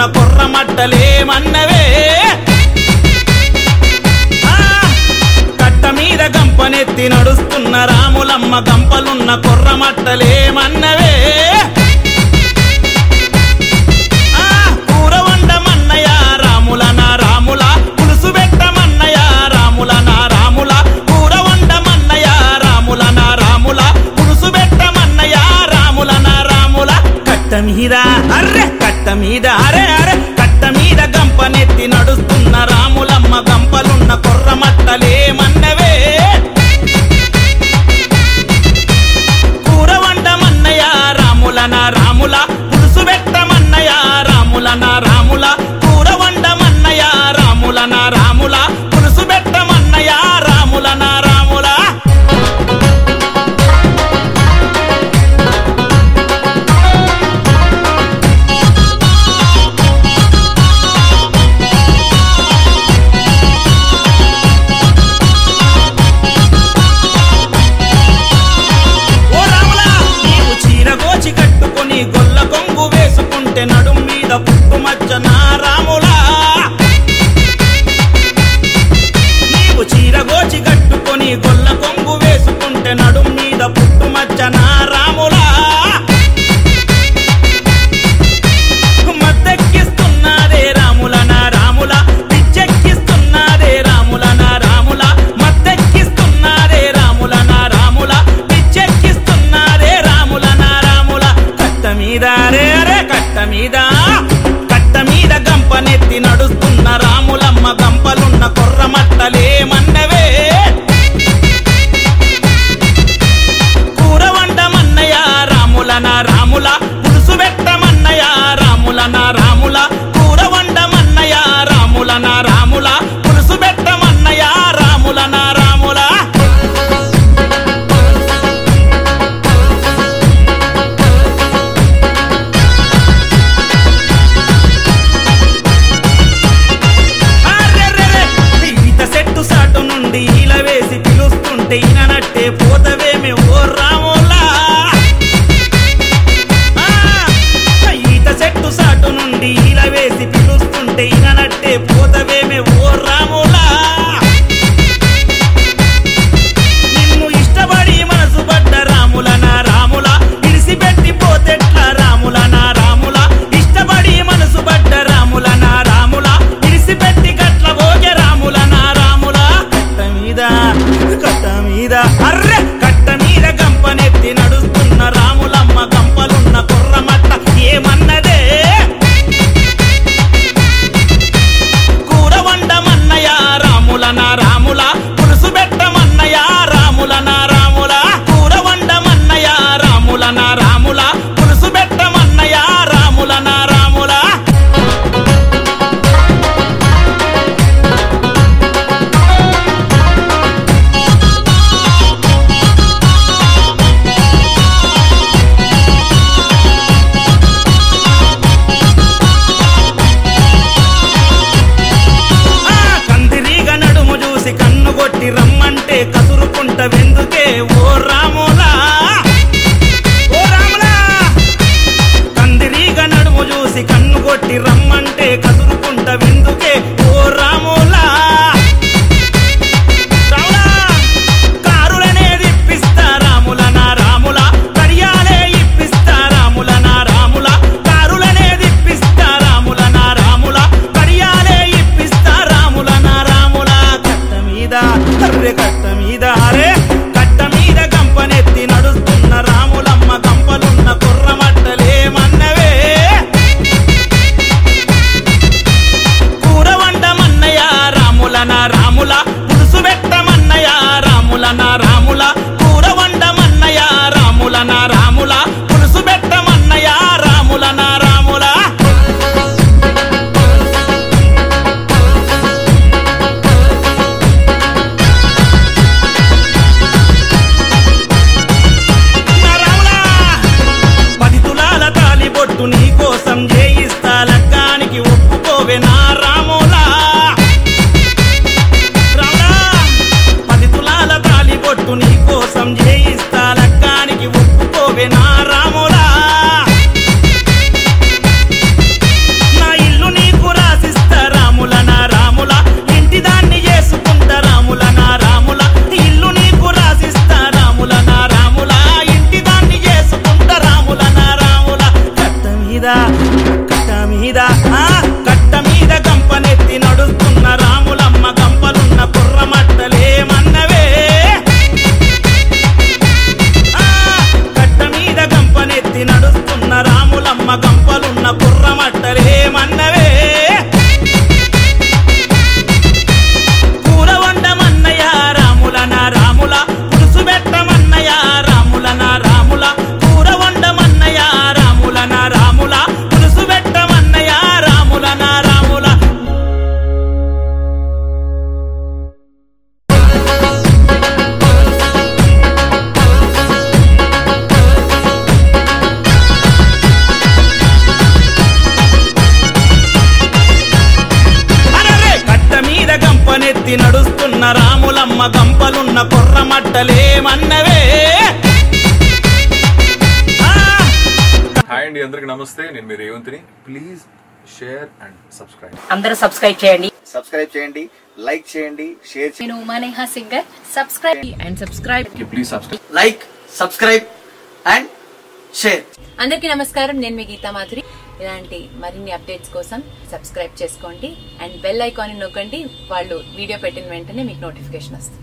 కొర్రమట్టలేమన్నవే ఆ, కట్ట మీద గంపనెత్తి నడుస్తున్న రాములమ్మ గంపలున్న కొర్రమట్టలేమన్నవే ఆ, కూర వండమన్నయ రాముల నా రాముల పులుసు పెట్టమన్నయ రాముల నా రాముల కూర వండమన్నయ రాముల నా రాముల పులుసు పెట్టమన్నయ రాముల నా రాముల కట్ట మీద అర్రె కట్ట మీద అరే అరే కట్ట మీద గంపనెత్తి నడుస్తున్న రాములమ్మ గంపలున్న కొర్రమట్టలేమన్నవే కూర వండమన్నయ రాముల నా రాముల పులుసు పెట్టమన్నయ రాముల నా రాముల కూర వండమన్నయ రాముల నా రాముల పులుసు పెట్టమన్నయ రాముల నా రాముల ఓ రాములా నీవు చీర గోచి కట్టుకొని గొల్ల కొంగు వేసుకుంటే నడుం మీద పుట్టు మచ్చ నా రాములా నీవు చీర గోచి కట్టుకొని గొల్ల కొంగు వేసుకుంటే నడుం మీద పుట్టు మచ్చ నా రాములా మత్తెక్కిస్తున్నాదే రాముల నా రాముల పిచ్చెక్కిస్తున్నాదే రాముల నా రాముల మత్తెక్కిస్తున్నాదే రాముల నా రాముల పిచ్చెక్కిస్తున్నాదే రాముల నా రాముల కట్ట మీద రే రే కట్ట మీద కట్ట మీద గంపనెత్తి నడుస్తున్న రాములమ్మ గంపలున్న కొర్రమట్టలేమన్నవే కూర వండమన్నయ రాముల నా రాముల పులుసు పెట్టమన్నయ రాముల నా రాముల కూర వండమన్నయ రాముల నా రాముల పులుసు పెట్టమన్నయ రాముల నా రాముల అర్రెర్రెర్రె! ఈత చెట్టు సాటు నుండి ఈల వేసి పిలుస్తుంటే ఈననట్టే పోతవేమే ఓ రాములా ఆ! ఈత చెట్టు సాటు నుండి ఈల వేసి పిలుస్తుంటే ఈననట్టే పోతవేమే ఓ రాములా నిన్ను ఇష్టపడి మనసు పడ్డ రాముల నా రాముల ఇడిసిపెట్టి పోతెట్ల రాముల నా రాముల ఇష్టపడి మనసు పడ్డ రాముల నా రాముల ఇడిసిపెట్టి గట్ల పోగే రాముల నా రాముల కట్ట మీద కట్ట మీద అర్రె కట్ట మీద గంపనెత్తి నడుస్తున్న రాములమ్మ గంపలున్న కుర్రమట్ట ఏమన్నదే కూర వండమన్నయ రాముల నా రాముల పులుసు పెట్టమన్నయ రాముల నా రాముల కూర వండమన్నయ రాముల నా రాముల పులుసు పెట్టమన్నయ రాముల నా రాముల ఆ కందిరీగ నడుము చూసి కన్ను కొట్టి రమ్మంటే కసురుకుంట వెందుకే ఓ రాములా ఓ రాములా కందిరీగ నడుము చూసి కన్ను కొట్టి రమ్మంటే కసురుకుంట వెందుకే ఓ రాములా రాములా కారులనే ఇప్పిస్తా రాముల నా రాముల కడియాలే ఇప్పిస్తా రాముల నా రాముల కారులనే ఇప్పిస్తా రాముల నా రాముల కడియాలే ఇప్పిస్తా రాముల నా రాముల కట్ట మీద అర్రె కట్ట మీద అరే కట్ట మీద గంపనెత్తి నడుస్తున్న రాములమ్మ గంపలున్న కుర్రమట్టలేమన్నవే కూర వండమన్నయ రాముల నా రాముల పులుసు పెట్టమన్నయ రాముల నా రాముల కూర వండమన్నయ రాముల నా రాముల పులుసు పెట్టమన్నయ రాముల నా రాముల నా రాములా పది తులాల తాలి బొట్టు నీ కోసం చేయిస్తా లగ్గానికి ఒప్పుకోవే నా రాములా రాములా పది తులాల తాలి బొట్టు నీ కోసం చేయిస్తా లగ్గానికి ఒప్పుకోవే మెరుస్తున్న రాములమ్మ గంపలున్న కొర్రమట్టలేమన్నవే ఆ! హాయ్ అండి అందరికి నమస్తే నేను మీ రేవంత్ని ప్లీజ్ షేర్ అండ్ సబ్స్క్రైబ్ అందరూ సబ్స్క్రైబ్ చేయండి సబ్స్క్రైబ్ చేయండి లైక్ చేయండి షేర్ చేయండి నేను ఉమానేహ singer subscribe and subscribe please subscribe like subscribe and share అందరికీ నమస్కారం నేను మీ గీతా మాధురి ఇలాంటి మరిన్ని అప్డేట్స్ కోసం సబ్స్క్రైబ్ చేసుకోండి అండ్ బెల్ ఐకాన్ నొక్కండి వాళ్ళు వీడియో పెట్టిన వెంటనే మీకు నోటిఫికేషన్ వస్తుంది